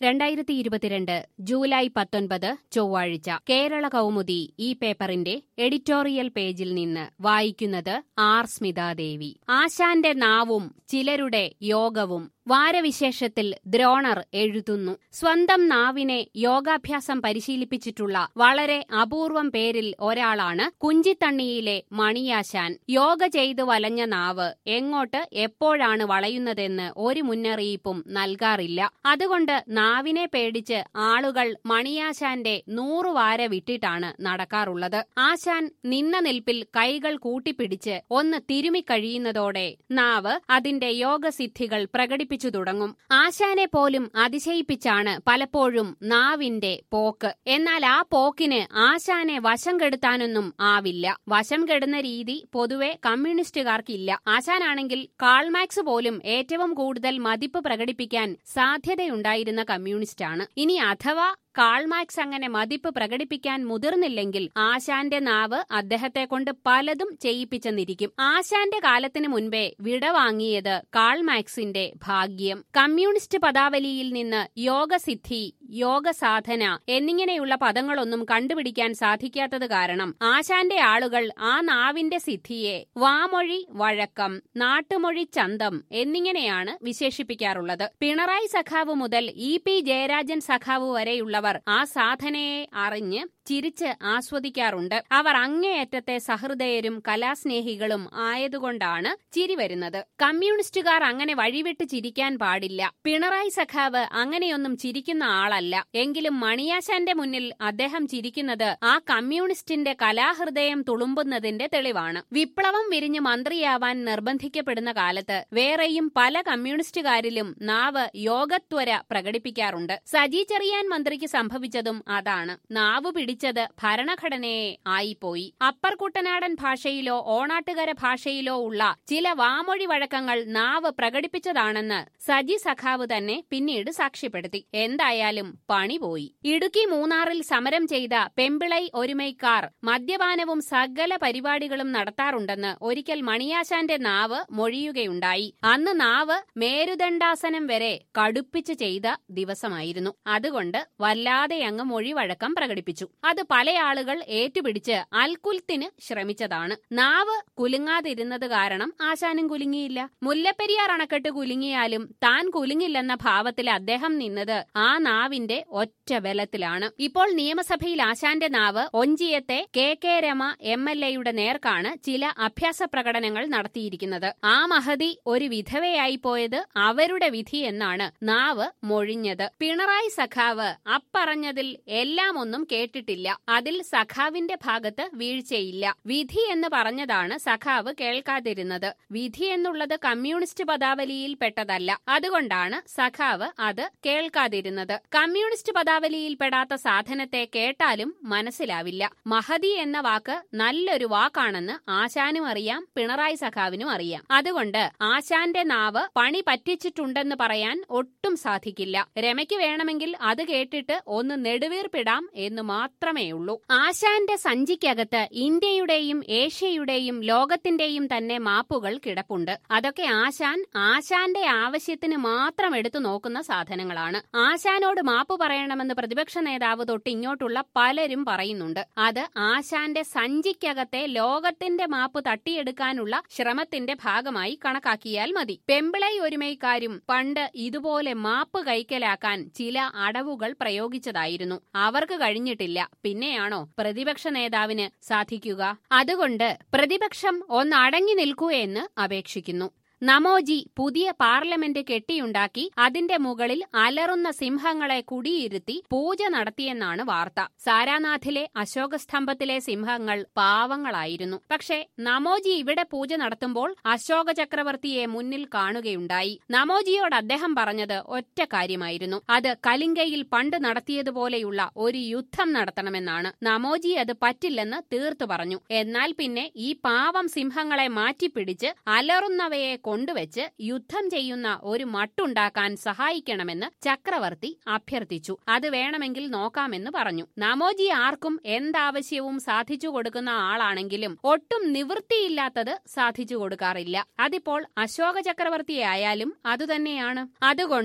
രണ്ടായിരത്തി ഇരുപത്തിരണ്ട് ജൂലൈ പത്തൊൻപത് ചൊവ്വാഴ്ച കേരള കൗമുദി ഈ പേപ്പറിന്റെ എഡിറ്റോറിയൽ പേജിൽ നിന്ന് വായിക്കുന്നത് ആർ സ്മിതാദേവി ആശാന്റെ നാവും ചിലരുടെ യോഗവും വാരവിശേഷത്തിൽ ദ്രോണർ എഴുതുന്നു സ്വന്തം നാവിനെ യോഗാഭ്യാസം പരിശീലിപ്പിച്ചിട്ടുള്ള വളരെ അപൂർവം പേരിൽ ഒരാളാണ് കുഞ്ചിത്തണ്ണിയിലെ മണിയാശാൻ യോഗ ചെയ്തു വലഞ്ഞ നാവ് എങ്ങോട്ട് എപ്പോഴാണ് വളയുന്നതെന്ന് ഒരു മുന്നറിയിപ്പും നൽകാറില്ല അതുകൊണ്ട് നാവിനെ പേടിച്ച് ആളുകൾ മണിയാശാന്റെ നൂറു വാര വിട്ടിട്ടാണ് നടക്കാറുള്ളത് ആശാൻ നിന്ന നിൽപ്പിൽ കൈകൾ കൂട്ടിപ്പിടിച്ച് ഒന്ന് തിരുമിക്കഴിയുന്നതോടെ നാവ് അതിന്റെ യോഗസിദ്ധികൾ പ്രകടിപ്പിച്ചു തുടങ്ങും ആശാനെ പോലും അതിശയിപ്പിച്ചാണ് പലപ്പോഴും നാവിന്റെ പോക്ക് എന്നാൽ ആ പോക്കിന് ആശാനെ വശം കെടുത്താനൊന്നും ആവില്ല വശം കെടുന്ന രീതി പൊതുവെ കമ്മ്യൂണിസ്റ്റുകാർക്കില്ല ആശാനാണെങ്കിൽ കാൾമാക്സ് പോലും ഏറ്റവും കൂടുതൽ മതിപ്പ് പ്രകടിപ്പിക്കാൻ സാധ്യതയുണ്ടായിരുന്ന കമ്മ്യൂണിസ്റ്റാണ് ഇനി അഥവാ കാൾമാക്സ് അങ്ങനെ മതിപ്പ് പ്രകടിപ്പിക്കാൻ മുതിർന്നില്ലെങ്കിൽ ആശാന്റെ നാവ് അദ്ദേഹത്തെ കൊണ്ട് പലതും ചെയ്യിപ്പിച്ചെന്നിരിക്കും ആശാന്റെ കാലത്തിന് മുൻപേ വിടവാങ്ങിയത് കാൾമാക്സിന്റെ ഭാഗ്യം കമ്മ്യൂണിസ്റ്റ് പദാവലിയിൽ നിന്ന് യോഗസിദ്ധി യോഗസാധന എന്നിങ്ങനെയുള്ള പദങ്ങളൊന്നും കണ്ടുപിടിക്കാൻ സാധിക്കാത്തത് കാരണം ആശാന്റെ ആളുകൾ ആ നാവിന്റെ സിദ്ധിയെ വാമൊഴി വഴക്കം നാട്ടുമൊഴി ചന്തം എന്നിങ്ങനെയാണ് വിശേഷിപ്പിക്കാറുള്ളത് പിണറായി സഖാവ് മുതൽ ഇ പി ജയരാജൻ സഖാവ് വരെയുള്ള ഉള്ളവർ ആ സാധനയെ അറിഞ്ഞ് ചിരിച്ച് ആസ്വദിക്കാറുണ്ട് അവർ അങ്ങേയറ്റത്തെ സഹൃദയരും കലാസ്നേഹികളും ആയതുകൊണ്ടാണ് ചിരി വരുന്നത് കമ്മ്യൂണിസ്റ്റുകാർ അങ്ങനെ വഴിവിട്ട് ചിരിക്കാൻ പാടില്ല പിണറായി സഖാവ് അങ്ങനെയൊന്നും ചിരിക്കുന്ന ആളല്ല എങ്കിലും മണിയാശാന്റെ മുന്നിൽ അദ്ദേഹം ചിരിക്കുന്നത് ആ കമ്മ്യൂണിസ്റ്റിന്റെ കലാഹൃദയം തുളുമ്പുന്നതിന്റെ തെളിവാണ് വിപ്ലവം വിരിഞ്ഞ് മന്ത്രിയാവാൻ നിർബന്ധിക്കപ്പെടുന്ന കാലത്ത് വേറെയും പല കമ്മ്യൂണിസ്റ്റുകാരിലും നാവ് യോഗത്വര പ്രകടിപ്പിക്കാറുണ്ട് സജി ചെറിയാൻ മന്ത്രിക്ക് സംഭവിച്ചതും അതാണ് നാവ് പിടിച്ചത് ഭരണഘടനയെ ആയിപ്പോയി അപ്പർ കുട്ടനാടൻ ഭാഷയിലോ ഓണാട്ടുകര ഭാഷയിലോ ഉള്ള ചില വാമൊഴി വഴക്കങ്ങൾ നാവ് പ്രകടിപ്പിച്ചതാണെന്ന് സജി സഖാവ് തന്നെ പിന്നീട് സാക്ഷ്യപ്പെടുത്തി എന്തായാലും പണി പോയി ഇടുക്കി മൂന്നാറിൽ സമരം ചെയ്ത പെമ്പിളൈ ഒരുമൈക്കാർ മദ്യപാനവും സകല പരിപാടികളും നടത്താറുണ്ടെന്ന് ഒരിക്കൽ മണിയാശാന്റെ നാവ് മൊഴിയുകയുണ്ടായി അന്ന് നാവ് മേരുദണ്ഡാസനം വരെ കടുപ്പിച്ച് ചെയ്ത ദിവസമായിരുന്നു അതുകൊണ്ട് വല്ലാതെ അങ്ങ് മൊഴിവഴക്കം പ്രകടിപ്പിച്ചു അത് പല ആളുകൾ ഏറ്റുപിടിച്ച് അൽക്കുൽത്തിന് ശ്രമിച്ചതാണ് നാവ് കുലുങ്ങാതിരുന്നത് കാരണം ആശാനും കുലുങ്ങിയില്ല മുല്ലപ്പെരിയാർ അണക്കെട്ട് കുലുങ്ങിയാലും താൻ കുലുങ്ങില്ലെന്ന ഭാവത്തിൽ അദ്ദേഹം നിന്നത് ആ നാവിന്റെ ഒറ്റ ബലത്തിലാണ് ഇപ്പോൾ നിയമസഭയിൽ ആശാന്റെ നാവ് ഒഞ്ചിയത്തെ K K Rama M L എയുടെ നേർക്കാണ് ചില അഭ്യാസ പ്രകടനങ്ങൾ നടത്തിയിരിക്കുന്നത് ആ മഹതി ഒരു വിധവയായി പോയത് അവരുടെ വിധി എന്നാണ് നാവ് മൊഴിഞ്ഞത് പിണറായി സഖാവ് അപ്പറഞ്ഞതിൽ എല്ലാം ഒന്നും കേട്ടിട്ടില്ല അതിൽ സഖാവിന്റെ ഭാഗത്ത് വീഴ്ചയില്ല വിധി എന്ന് പറഞ്ഞതാണ് സഖാവ് കേൾക്കാതിരുന്നത് വിധി എന്നുള്ളത് കമ്മ്യൂണിസ്റ്റ് പദാവലിയിൽ പെട്ടതല്ല അതുകൊണ്ടാണ് സഖാവ് അത് കേൾക്കാതിരുന്നത് കമ്മ്യൂണിസ്റ്റ് പദാവലിയിൽ പെടാത്ത സാധനത്തെ കേട്ടാലും മനസ്സിലാവില്ല മഹതി എന്ന വാക്ക് നല്ലൊരു വാക്കാണെന്ന് ആശാനും അറിയാം പിണറായി സഖാവിനും അറിയാം അതുകൊണ്ട് ആശാന്റെ നാവ് പണി പറ്റിച്ചിട്ടുണ്ടെന്ന് പറയാൻ ഒട്ടും സാധിക്കില്ല രമയ്ക്ക് വേണമെങ്കിൽ അത് കേട്ടിട്ട് ഒന്ന് നെടുവീർപ്പിടാം എന്ന് മാത്രമേ ഉള്ളൂ ആശാന്റെ സഞ്ചിക്കകത്ത് ഇന്ത്യയുടെയും ഏഷ്യയുടെയും ലോകത്തിന്റെയും തന്നെ മാപ്പുകൾ കിടപ്പുണ്ട് അതൊക്കെ ആശാൻ ആശാന്റെ ആവശ്യത്തിന് മാത്രം എടുത്തു നോക്കുന്ന സാധനങ്ങളാണ് ആശാനോട് മാപ്പ് പറയണമെന്ന് പ്രതിപക്ഷ നേതാവ് തൊട്ട് ഇങ്ങോട്ടുള്ള പലരും പറയുന്നുണ്ട് അത് ആശാന്റെ സഞ്ചിക്കകത്തെ ലോകത്തിന്റെ മാപ്പ് തട്ടിയെടുക്കാനുള്ള ശ്രമത്തിന്റെ ഭാഗമായി കണക്കാക്കിയാൽ മതി പെമ്പിളൈ ഒരുമൈക്കാരും പണ്ട് ഇതുപോലെ മാപ്പ് കൈക്കലാക്കാൻ ചില അടവുകൾ പ്രയോഗിച്ചതായിരുന്നു അവർക്ക് കഴിഞ്ഞിട്ടില്ല പിന്നെയാണോ പ്രതിപക്ഷ നേതാവിന് സാധിക്കുക അതുകൊണ്ട് പ്രതിപക്ഷം ഒന്നടങ്ങി നിൽക്കൂ എന്ന് അപേക്ഷിക്കുന്നു നമോജി പുതിയ പാർലമെന്റ് കെട്ടിയുണ്ടാക്കി അതിന്റെ മുകളിൽ അലറുന്ന സിംഹങ്ങളെ കുടിയിരുത്തി പൂജ നടത്തിയെന്നാണ് വാർത്ത സാരാനാഥിലെ അശോകസ്തംഭത്തിലെ സിംഹങ്ങൾ പാവങ്ങളായിരുന്നു പക്ഷേ നമോജി ഇവിടെ പൂജ നടത്തുമ്പോൾ അശോക ചക്രവർത്തിയെ മുന്നിൽ കാണുകയുണ്ടായി നമോജിയോട് അദ്ദേഹം പറഞ്ഞത് ഒറ്റ കാര്യമായിരുന്നു അത് കലിംഗയിൽ പണ്ട് നടത്തിയതുപോലെയുള്ള ഒരു യുദ്ധം നടത്തണമെന്നാണ് നമോജി അത് പറ്റില്ലെന്ന് തീർത്തു പറഞ്ഞു എന്നാൽ പിന്നെ ഈ പാവം സിംഹങ്ങളെ മാറ്റിപ്പിടിച്ച് അലറുന്നവയെ കൊണ്ടുവച്ച് യുദ്ധം ചെയ്യുന്ന ഒരു മട്ടുണ്ടാക്കാൻ സഹായിക്കണമെന്ന് ചക്രവർത്തി അഭ്യർത്ഥിച്ചു അത് വേണമെങ്കിൽ നോക്കാമെന്ന് പറഞ്ഞു നമോജി ആർക്കും എന്താവശ്യവും സാധിച്ചു കൊടുക്കുന്ന ആളാണെങ്കിലും ഒട്ടും നിവൃത്തിയില്ലാത്തത് സാധിച്ചു കൊടുക്കാറില്ല അതിപ്പോൾ അശോക ചക്രവർത്തിയായാലും അതുതന്നെയാണ് അതുകൊണ്ട്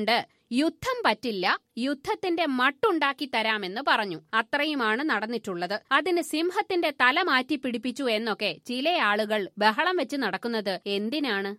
യുദ്ധം പറ്റില്ല യുദ്ധത്തിന്റെ മട്ടുണ്ടാക്കി തരാമെന്ന് പറഞ്ഞു അത്രയുമാണ് നടന്നിട്ടുള്ളത് അതിന് സിംഹത്തിന്റെ തല മാറ്റി പിടിപ്പിച്ചു എന്നൊക്കെ ചില ആളുകൾ ബഹളം വെച്ച് നടക്കുന്നത് എന്തിനാണ്